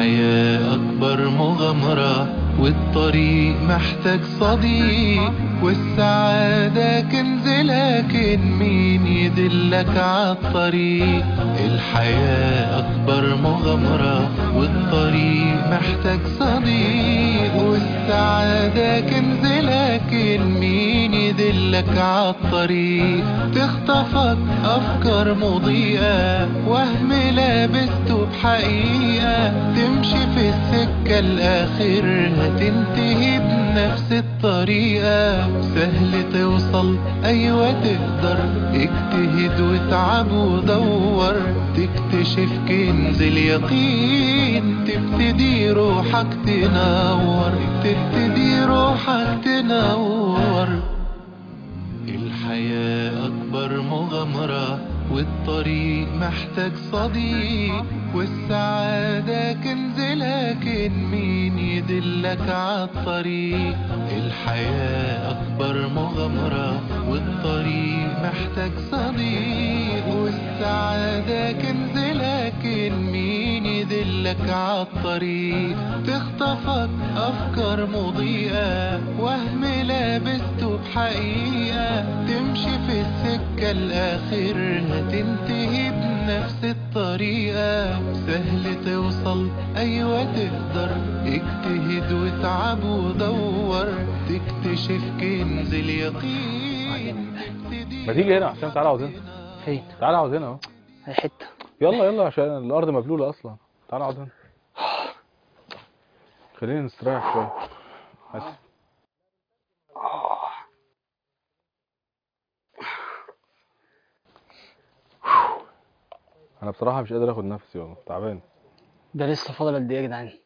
الحياة أكبر مغامرة والطريق محتاج صديق والسعادة كنز لكن مين يدلك عالطريق الحياة أكبر مغامرة والطريق محتاج صديق والسعادة كنز لكن مين يدلك عالطريق تخطفك أفكار مضيئة وهم لابسته بحقيقة تمشي في السكة الآخر هتنتهي بنفس الطريقة سهل توصل أيوة تقدر اجتهد واتعب ودور تكتشف كنز اليقين تبتدي روحك تنور تبتدي روحك تنور الحياة أكبر مغامرة والطريق محتاج صديق والسعادة كنز لكن مين يدلك عالطريق الحياة أكبر مغامرة والطريق محتاج صديق والسعادة كنز لكن مين يدلك عالطريق تخطفك أفكار مضيئة وهم لابسته بحقيقة تمشي في السكة الآخر هتنتهي بنفس الطريقة سهل توصل أيوة تقدر اجتهد واتعب ودور تكتشف كنز اليقين ما تيجي هنا عشان تعالى عاوزين فين تعالى عاوزين اهو هي حته يلا يلا عشان الارض مبلوله اصلا تعالى عاوزين خلينا نستريح شويه بس انا بصراحه مش قادر اخد نفسي والله تعبان ده لسه فاضل قد ايه يا جدعان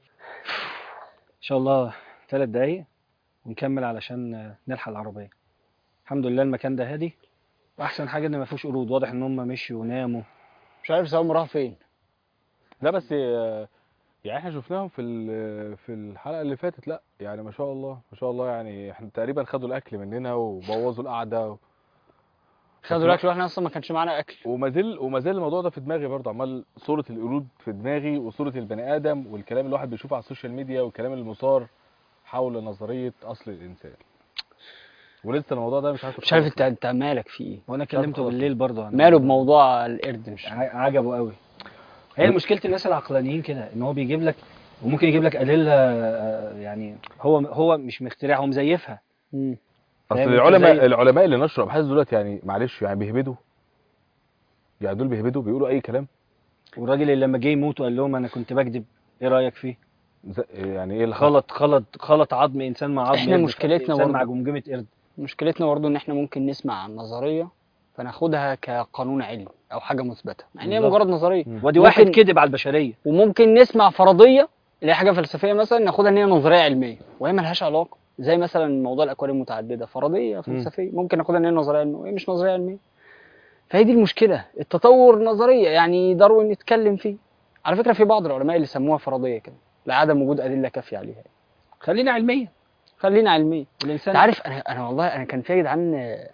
ان شاء الله ثلاث دقايق ونكمل علشان نلحق العربيه الحمد لله المكان ده هادي واحسن حاجه ان ما فيهوش قرود واضح ان هم مشيوا وناموا مش عارف سام راح فين لا بس آه، يعني احنا شفناهم في ال- في الحلقه اللي فاتت لا يعني ما شاء الله ما شاء الله يعني احنا تقريبا خدوا الاكل مننا وبوظوا القعده و... خدوا الاكل واحنا اصلا ما كانش معانا اكل وما زال وما زال الموضوع ده في دماغي برضه عمال صوره القرود في دماغي وصوره البني ادم والكلام اللي الواحد بيشوفه على السوشيال ميديا والكلام المثار حول نظريه اصل الانسان ولسه الموضوع ده مش عارف مش عارف يتخلص انت انت مالك في ايه وانا عارف كلمته خلاص. بالليل برضه عن ماله بموضوع القرد مش ع- عجبه قوي هي مشكله الناس العقلانيين كده ان هو بيجيب لك وممكن يجيب لك ادله آه، يعني هو هو مش مخترع هو مزيفها مم. اصل فاهم؟ العلماء زي- العلماء اللي نشروا ابحاث دلوقتي يعني معلش يعني بيهبدوا يعني دول بيهبدوا بيقولوا اي كلام والراجل اللي لما جه يموت وقال لهم انا كنت بكذب ايه رايك فيه ز- يعني ايه اللي حصل؟ خلط خلط خلط عظم انسان مع عظم إحنا قرد، مشكلتنا انسان مع برضه. جمجمه قرد مشكلتنا برضه ان احنا ممكن نسمع عن نظريه فناخدها كقانون علمي او حاجه مثبته مع ان هي بالظبط. مجرد نظريه ودي واحد ممكن- كذب على البشريه وممكن نسمع فرضيه اللي هي حاجه فلسفيه مثلا ناخدها ان هي نظريه علميه وهي ملهاش علاقه زي مثلا موضوع الاكوان المتعدده فرضيه فلسفيه ممكن ناخدها ان هي نظريه علميه وهي مش نظريه علميه فهي دي المشكله التطور نظريه يعني داروين يتكلم فيه على فكره في بعض العلماء اللي سموها فرضيه كده لعدم وجود ادله كافيه عليها خلينا علميا خلينا علميه الانسان انت عارف انا انا والله انا كان في يا جدعان آه،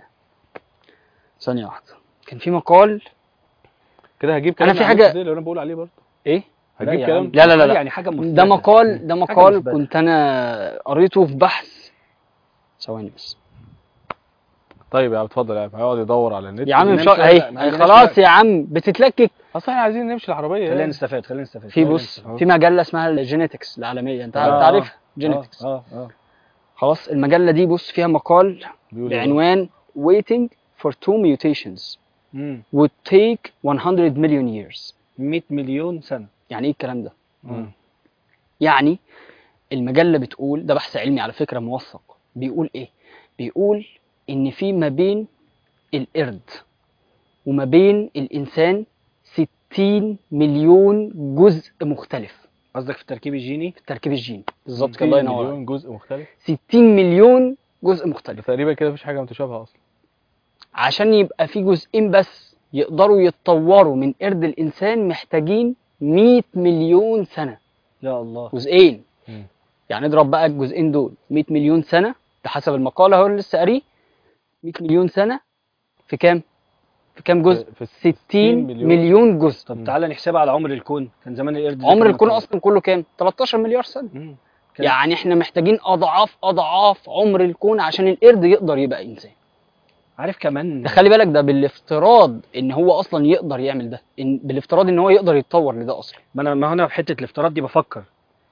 ثانيه واحده كان في مقال كده هجيب أنا كلام في عن حاجة- نفس اللي انا بقول عليه برضه ايه هجيب يا كلام عم. لا لا لا لا. يعني حاجه مثبتة. ده مقال ده حاجة مقال مثبتة. كنت انا قريته في بحث ثواني بس طيب يا عم اتفضل يا عم هيقعد يدور على النت يا عم مش نمشي ولا اهي لا؟ ما أهي عندناش خلاص وقت. يا عم بتتلكك اصل احنا عايزين نمشي العربيه خلينا يعني. نستفاد خلينا نستفاد في خلينا بص نستفاد. في مجله اسمها الجينيتكس العالميه انت آه، انت عارفها آه، جينيتكس اه اه خلاص المجله دي بص فيها مقال بيقول إيه بقى؟ بعنوان waiting for two mutations امم would take 100 million years 100 مليون سنه يعني ايه الكلام ده مم. يعني المجلة بتقول ده بحث علمي على فكرة موثق بيقول ايه بيقول ان في ما بين القرد وما بين الانسان 60 مليون جزء مختلف قصدك في التركيب الجيني في التركيب الجيني بالظبط كده 60 الله ينور عليك. مليون جزء مختلف 60 مليون جزء مختلف ده تقريبا كده مفيش حاجه متشابهه اصلا عشان يبقى في جزئين بس يقدروا يتطوروا من قرد الانسان محتاجين 100 مليون سنة يا الله جزئين مم. يعني اضرب بقى الجزئين دول 100 مليون سنة ده حسب المقالة اهو اللي لسه قاريه 100 مليون سنة في كام؟ في كام جزء في 60 مليون. مليون, جزء طب تعالى نحسبها على عمر الكون كان زمان القرد ده عمر كان الكون متطور. اصلا كله كام 13 مليار سنه مم. كان- يعني احنا محتاجين اضعاف اضعاف عمر الكون عشان القرد يقدر يبقى انسان عارف كمان ده خلي بالك ده بالافتراض ان هو اصلا يقدر يعمل ده إن بالافتراض ان هو يقدر يتطور لده اصلا ما انا ما هنا في حته الافتراض دي بفكر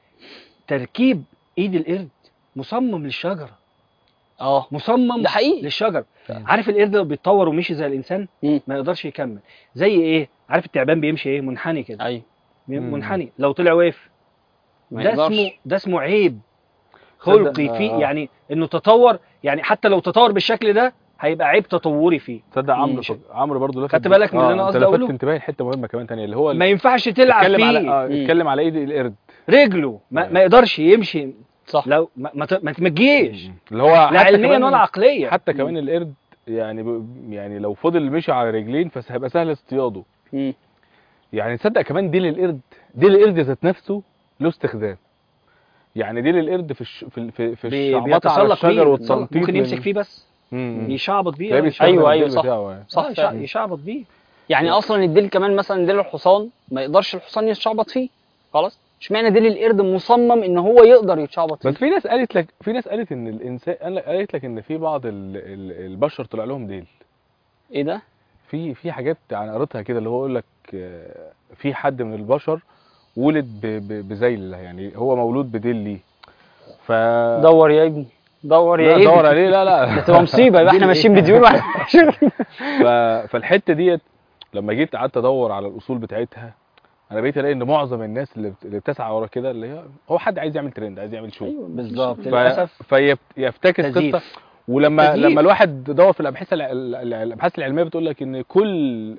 تركيب ايد القرد مصمم للشجره اه مصمم ده حقيقي للشجر فعلا. عارف القرد لو بيتطور ومشي زي الانسان مم. ما يقدرش يكمل زي ايه عارف التعبان بيمشي ايه منحني كده ايوه مم. منحني لو طلع واقف ما ده يقدرش. اسمه ده اسمه عيب خلقي تصدق- فيه آه. يعني انه تطور يعني حتى لو تطور بالشكل ده هيبقى عيب تطوري فيه تصدق عمرو مم. فك... عمرو برضه لفت خدت بالك من اللي أنا آه، قصدي انت لفت أقوله؟ انتباهي لحته مهمه كمان تانية اللي هو ما ينفعش تلعب اتكلم على فيه اه مم. اتكلم على ايد القرد رجله ما, أيوة. ما يقدرش يمشي صح لو ما ما, ت- ما تمجيش اللي هو لا حتى علميا كمان ولا عقليا حتى كمان القرد يعني ب... يعني لو فضل مشي على رجلين فهيبقى سهل اصطياده مم. يعني تصدق كمان ديل القرد ديل القرد ذات نفسه له استخدام يعني ديل القرد في الش... في ال- في, في بي- الشعبطه على بيتسلق الشجر بيه والتنطيط ممكن لل- يمسك فيه بس مم. يشعبط بيه تلاقيه آه، بيشتغل أيوة، بالديل أيوة، صح. بتاعه يعني. صح آه، فعلا. يشع- يشعبط بيه يعني اصلا الديل كمان مثلا ديل الحصان ما يقدرش الحصان يتشعبط فيه خلاص اشمعنى ديل القرد مصمم ان هو يقدر يتشعبط فيه بس في ناس قالت لك في ناس قالت ان الانسان قال- قالت لك ان في بعض ال... ال... البشر طلع لهم ديل ايه ده في في حاجات يعني قريتها كده اللي هو يقول لك آه، في حد من البشر ولد ب... ب... بذيل يعني هو مولود بديل ليه ف دور يا ابني دور يا لا ابني دور عليه لا لا ده تبقى مصيبه يبقى احنا ماشيين بديون واحنا ف... فالحته ديت لما جيت قعدت ادور على الاصول بتاعتها انا بقيت الاقي ان معظم الناس اللي, بت... اللي بتسعى ورا كده اللي هي هو حد عايز يعمل ترند عايز يعمل شو ايوه بالظبط ف... للاسف فيفتكس تزييف. قصه ولما تزييف. لما الواحد دور في الابحاث الع... ال- ال- الابحاث العلميه بتقول لك ان كل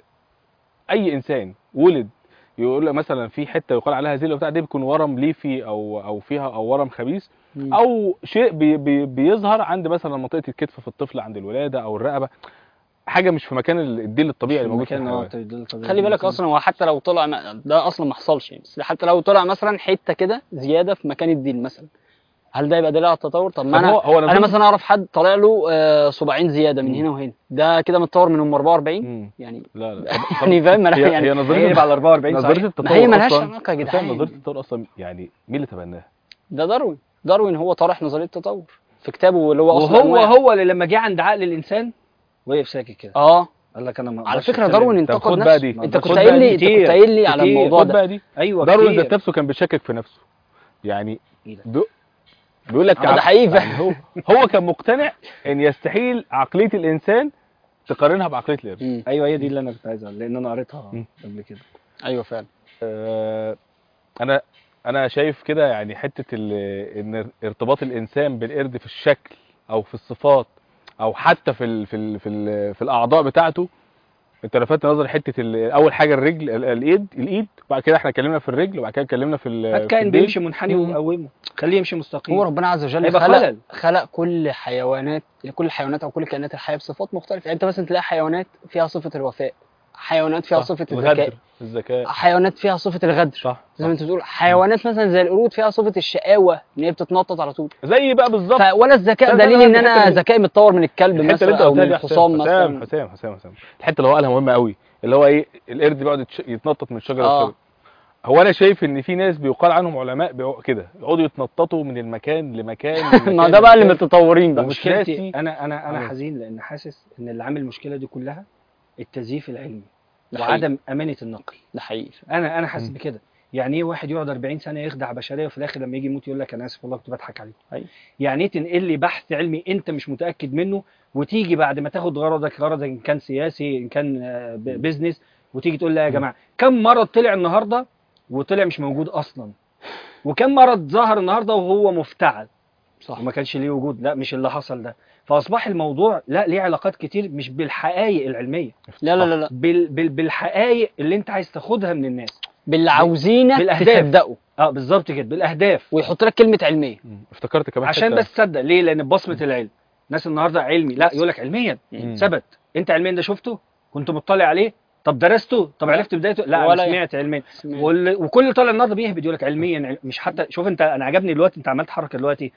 اي انسان ولد يقول لك مثلا في حته يقال عليها زي بتاع دي بيكون ورم ليفي او او فيها او ورم خبيث مم. او شيء بي بي بيظهر عند مثلا منطقه الكتف في الطفل عند الولاده او الرقبه حاجه مش في مكان ال- الديل الطبيعي اللي موجود في المكان الحيوان آه، تدل طبيعي. خلي بالك اصلا هو حتى لو طلع ما- ده اصلا ما حصلش يعني بس حتى لو طلع مثلا حته كده زياده في مكان الديل مثلا هل ده يبقى دليل على التطور طب ما طب انا هو هو انا مثلا اعرف حد طالع له آه، صباعين زياده من مم. هنا وهنا ده كده متطور من ام 44 مم. يعني لا لا يعني فاهم أنا هي, يعني هي نظريه هيقلب على 44 نظريه صحيح التطور ما هي ملهاش أصلاً- علاقه يا فاهم جدعان نظريه التطور اصلا يعني مين اللي تبناها؟ ده داروين داروين هو طرح نظريه التطور في كتابه اللي هو اصلا وهو أنواع. هو اللي لما جه عند عقل الانسان وقف ساكت كده اه قال لك انا ما على أقدرش فكره أتكلم. داروين طب انتقد خد بقى نفسه دي. انت خد كنت بقى قايل دي لي انت كتير، كنت قايل لي على كتير. الموضوع خد ده بقى دي ايوه داروين كتير. ذات نفسه كان بيشكك في نفسه يعني إيه ده؟ بي- بيقول لك آه، ده عق- حقيقي يعني هو هو كان مقتنع ان يستحيل عقليه الانسان تقارنها بعقليه القرد مم. ايوه هي دي اللي انا كنت عايزها لان انا قريتها مم. قبل كده ايوه فعلا آه، انا انا شايف كده يعني حته ال- ان ارتباط الانسان بالقرد في الشكل او في الصفات او حتى في ال في ال في, ال في الاعضاء بتاعته انت لفتت نظري حته ال- اول حاجه الرجل ال- الايد الايد وبعد كده احنا اتكلمنا في الرجل وبعد كده اتكلمنا في ال- هات في كائن الديل. بيمشي منحني مم. وقومه خليه يمشي مستقيم هو ربنا عز وجل هيبقى خلق خلل. خلق كل حيوانات كل الحيوانات او كل كائنات الحياه بصفات مختلفه يعني انت مثلا تلاقي حيوانات فيها صفه الوفاء حيوانات فيها صح. صفه الذكاء الغدر الذكاء حيوانات فيها صفه الغدر صح زي ما انت بتقول حيوانات مثلا زي القرود فيها صفه الشقاوه ان هي بتتنطط على طول زي بقى بالظبط ف- ولا الذكاء لا، لا، دليل لا، ان الحتة انا اللي- ذكائي متطور من الكلب الحته اللي مثلا انت او قلتها من دي الحصان حسام مثلا حسام حسام حسام حسام الحته اللي هو قالها مهمه قوي اللي هو ايه القرد بيقعد يتش- يتنطط من شجره آه. لشجره هو انا شايف ان في ناس بيقال عنهم علماء بيقعدوا كده يقعدوا يتنططوا من المكان لمكان ما لمكان ده بقى اللي لمكان. متطورين بقى ومش مشكلتي ناسي. انا انا انا عمل. حزين لان حاسس ان اللي عامل المشكله دي كلها التزييف العلمي ده حقيقي. وعدم امانه النقل ده حقيقي انا انا حاسس مم. بكده يعني ايه واحد يقعد 40 سنه يخدع بشريه وفي الاخر لما يجي يموت يقول لك انا اسف والله كنت بضحك عليك أيوة. يعني ايه تنقل لي بحث علمي انت مش متاكد منه وتيجي بعد ما تاخد غرضك غرضك ان كان سياسي ان كان آه، ب- بيزنس وتيجي تقول لي يا مم. جماعه كم مرض طلع النهارده وطلع مش موجود اصلا وكم مرض ظهر النهارده وهو مفتعل صح وما كانش ليه وجود لا مش اللي حصل ده فاصبح الموضوع لا ليه علاقات كتير مش بالحقائق العلميه لا لا لا لا بال بال بالحقائق اللي انت عايز تاخدها من الناس باللي عاوزينك بالأهداف. تصدقه اه بالظبط كده بالاهداف ويحط لك كلمه علميه مم. افتكرت كمان عشان حتة- بس تصدق ليه لان ببصمه العلم الناس النهارده علمي لا يقول لك علميا مم. ثبت انت علميا ده شفته كنت مطلع عليه طب درسته طب لا. عرفت بدايته لا ولا انا سمعت علميا وال- وكل اللي طالع النهارده بيهبد يقول لك علميا عل- مش حتى شوف انت انا عجبني دلوقتي انت عملت حركه دلوقتي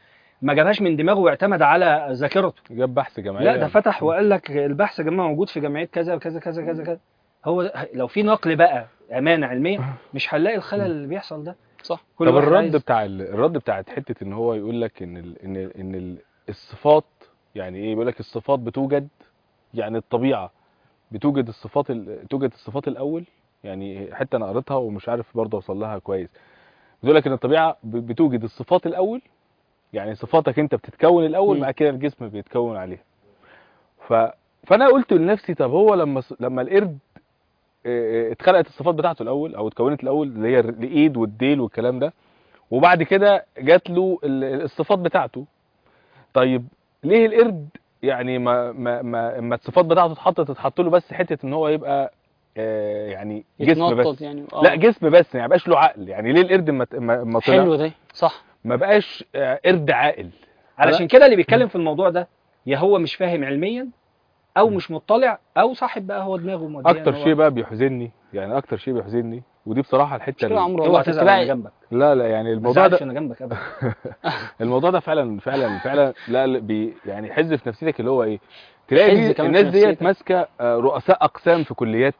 ما جابهاش من دماغه واعتمد على ذاكرته جاب بحث جماعي لا ده فتح وقال لك البحث يا جماعه موجود في جمعيه كذا وكذا كذا كذا كذا هو لو في نقل بقى امانه علميه مش هنلاقي الخلل اللي بيحصل ده صح كل طب واحد الرد عايز- بتاع ال... الرد بتاعت حته ان هو يقول لك ان ال... ان ان ال... الصفات يعني ايه بيقول لك الصفات بتوجد يعني الطبيعه بتوجد الصفات ال... توجد الصفات الاول يعني حته انا قريتها ومش عارف برضه اوصل لها كويس بيقول لك ان الطبيعه ب... بتوجد الصفات الاول يعني صفاتك انت بتتكون الاول مم. بعد كده الجسم بيتكون عليها ف... فانا قلت لنفسي طب هو لما ص- لما القرد اه، اه، اتخلقت الصفات بتاعته الاول او اتكونت الاول اللي هي الايد والديل والكلام ده وبعد كده جات له ال- الصفات بتاعته طيب ليه القرد يعني ما ما ما اما الصفات بتاعته اتحطت اتحط له بس حته ان هو يبقى آه يعني جسم يتنطط بس يعني آه. لا جسم بس يعني ما بقاش له عقل يعني ليه القرد ما ما ما طلع حلو ده صح ما بقاش آه، قرد عاقل علشان كده اللي بيتكلم في الموضوع ده يا هو مش فاهم علميا او مش مطلع او صاحب بقى هو دماغه موديه اكتر إن هو- شيء بقى بيحزنني يعني اكتر شيء بيحزنني ودي بصراحه الحته مشكلة اللي- عمرو اوعى والله تزعل انا تتباعي جنبك لا لا يعني ما الموضوع تزعلش ده انا جنبك ابدا الموضوع ده فعلا فعلا فعلا لا لا بي يعني يحز في نفسيتك اللي هو ايه تلاقي حز دي كمان الناس في ديت نفسيتك. ماسكه آه، رؤساء اقسام في كليات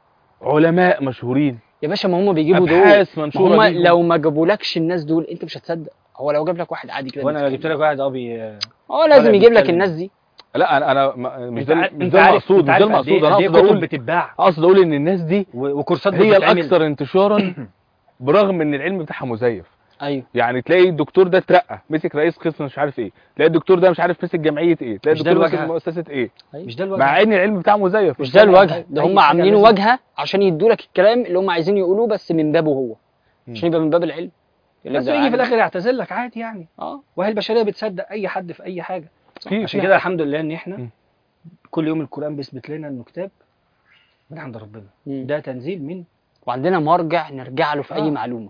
علماء مشهورين يا باشا ما هم بيجيبوا دول ابحاث ما منشوره هم ليهم. لو ما جابولكش الناس دول انت مش هتصدق هو لو جاب لك واحد عادي كده وانا لو بيتكلم. جبت لك واحد اه بي هو لازم طالع يجيب لك بيتكلم. الناس دي لا انا انا ما- مش انت ده عارف- مش انت ده عارف- المقصود انت مش ده عارف قد ايه- المقصود انا قد ايه اقصد كتب اقول بتتباع اقصد اقول ان الناس دي و- وكورسات هي بتتعمل. الاكثر انتشارا برغم ان العلم بتاعها مزيف ايوه يعني تلاقي الدكتور ده اترقى مسك رئيس قسم مش عارف ايه تلاقي الدكتور ده مش عارف مسك جمعيه ايه تلاقي مش ده الدكتور مسك الواجهة. مؤسسه ايه مش ده الوجه مع ان العلم بتاعه مزيف مش ده الواجهه ده أي هم حاجة عاملينه لازم- واجهه عشان يدوا لك الكلام اللي هم عايزين يقولوه بس من بابه هو عشان يبقى من باب العلم يقول لك بس ده يجي في عادي. الاخر يعتذر لك عادي يعني اه وهي البشريه بتصدق اي حد في اي حاجه في عشان في كده الحمد لله ان احنا م. كل يوم القران بيثبت لنا انه كتاب من عند ربنا مم. ده تنزيل من وعندنا مرجع نرجع له في اي آه. معلومه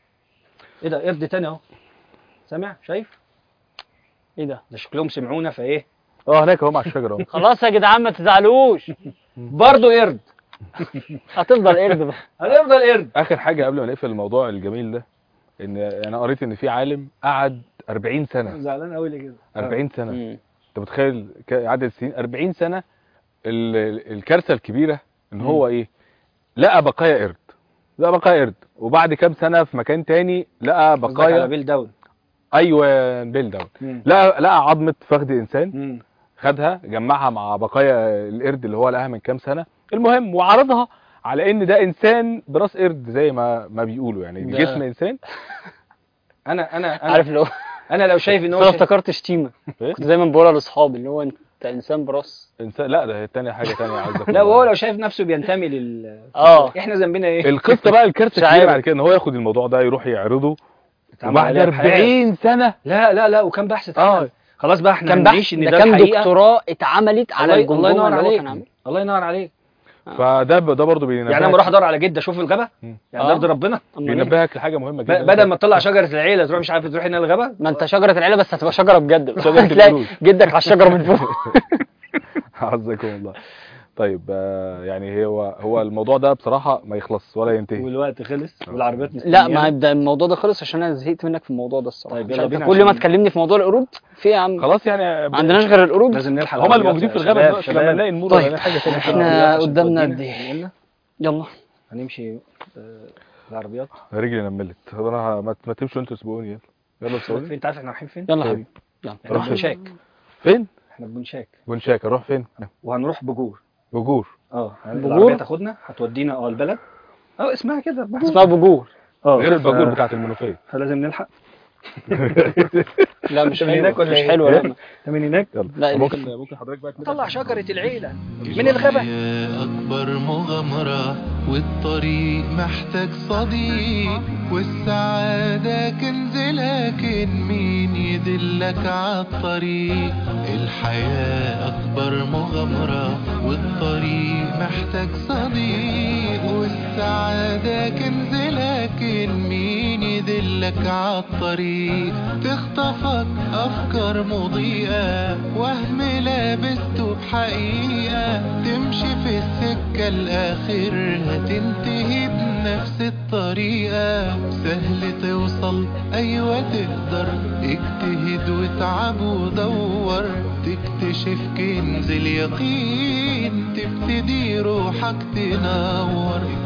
ايه ده قرد تاني اهو سامع شايف ايه ده ده شكلهم سمعونا فايه اه هناك اهو مع الشجره اهو خلاص يا جدعان ما تزعلوش برضه قرد هتفضل قرد بقى هنفضل قرد اخر حاجه قبل ما نقفل الموضوع الجميل ده ان انا قريت ان في عالم قعد 40 سنه زعلان قوي ليه كده 40 سنه مم. انت متخيل ك- عدد السنين 40 سنه ال- ال- الكارثه الكبيره ان هو ايه لقى بقايا قرد لقى بقايا قرد وبعد كام سنه في مكان تاني لقى قصدك على بقايا بيل داون ايوه بيل داون مم. لقى لقى عظمه فخذ انسان مم. خدها جمعها مع بقايا القرد اللي هو لقاها من كام سنه المهم وعرضها على ان ده انسان براس قرد زي ما ما بيقولوا يعني ده- جسم انسان انا انا انا عارف لو انا لو شايف ان انا هو افتكرت شتيمه إيه؟ كنت دايما بقولها لاصحابي اللي هو انت انسان براس انسان لا ده التانية حاجه تانية عايز لا وهو لو شايف نفسه بينتمي لل اه احنا ذنبنا ايه؟ القصه بقى الكارثه مش الكبيره عارف. بعد كده ان هو ياخد الموضوع ده يروح يعرضه اتعمل وبعد عليه أبحاث. 40 سنه لا لا لا وكان بحث اتعمل اه خلاص بقى احنا كان هنعيش بحث ان ده ده كان الحقيقة. دكتوراه اتعملت على الله الله الجمجمه ينور اللي هو عليك كان عامل الله ينور عليك فده ده برضه بينبهك يعني انا بروح ادور على جده اشوف الغابه مم. يعني آه. ده يرضي ربنا أمال إيه؟ بينبهك لحاجه مهمه ب- جدا بدل ما تطلع شجره العيله تروح مش عارف تروح هنا الغابه ما انت شجره العيله بس هتبقى شجره بجد شجرة هتلاقي القرود. جدك على الشجره من فوق عزكم الله طيب آه، يعني هو هو الموضوع ده بصراحه ما يخلص ولا ينتهي والوقت خلص والعربيات لا ما مستنيانا. يبدا الموضوع ده خلص عشان انا زهقت منك في الموضوع ده الصراحه طيب مش يلا عارف، بينا كل ما عشان- تكلمني في موضوع القرود في يا عم خلاص يعني ما عندناش غير القرود لازم نلحق هما اللي العربيات موجودين في يا الغابه شباب، دلوقتي شباب. لما نلاقي النور طيب. ولا حاجه تانية احنا العربيات عشان قدامنا تودينا. قد ايه؟ يعني قلنا يلا هنمشي آه، العربيات رجلي نملت طب انا ما ما تمشوا انتوا سيبوني يلا يلا فين سيبوني انت عارف احنا رايحين فين؟ يلا طيب. حبيبي يلا احنا في بنشاك فين احنا في بنشاك بنشاك اروح فين وهنروح بجور بجور اه بجور؟ العربيه تاخدنا هتودينا اه البلد اه اسمها كده بجور اسمها بجور اه غير الباجور ف- بتاعت المنوفيه فلازم نلحق لا مش طب حلوه هناك ولا مش ايه؟ حلوه لا من هناك يلا لا، ممكن ممكن حضرتك بقى طلع شجره العيله من الغابه الحياة أكبر مغامرة والطريق محتاج صديق والسعادة كنز لكن مين يدلك عالطريق الحياة أكبر مغامرة والطريق محتاج صديق والسعادة كنز لكن مين يدلك عالطريق تخطفك أفكار مضيئة وهم لابسته بحقيقة تمشي في السكة الآخر هتنتهي بنفس الطريقة سهل توصل أيوة تقدر اجتهد واتعب ودور تكتشف كنز اليقين تبتدي روحك تنور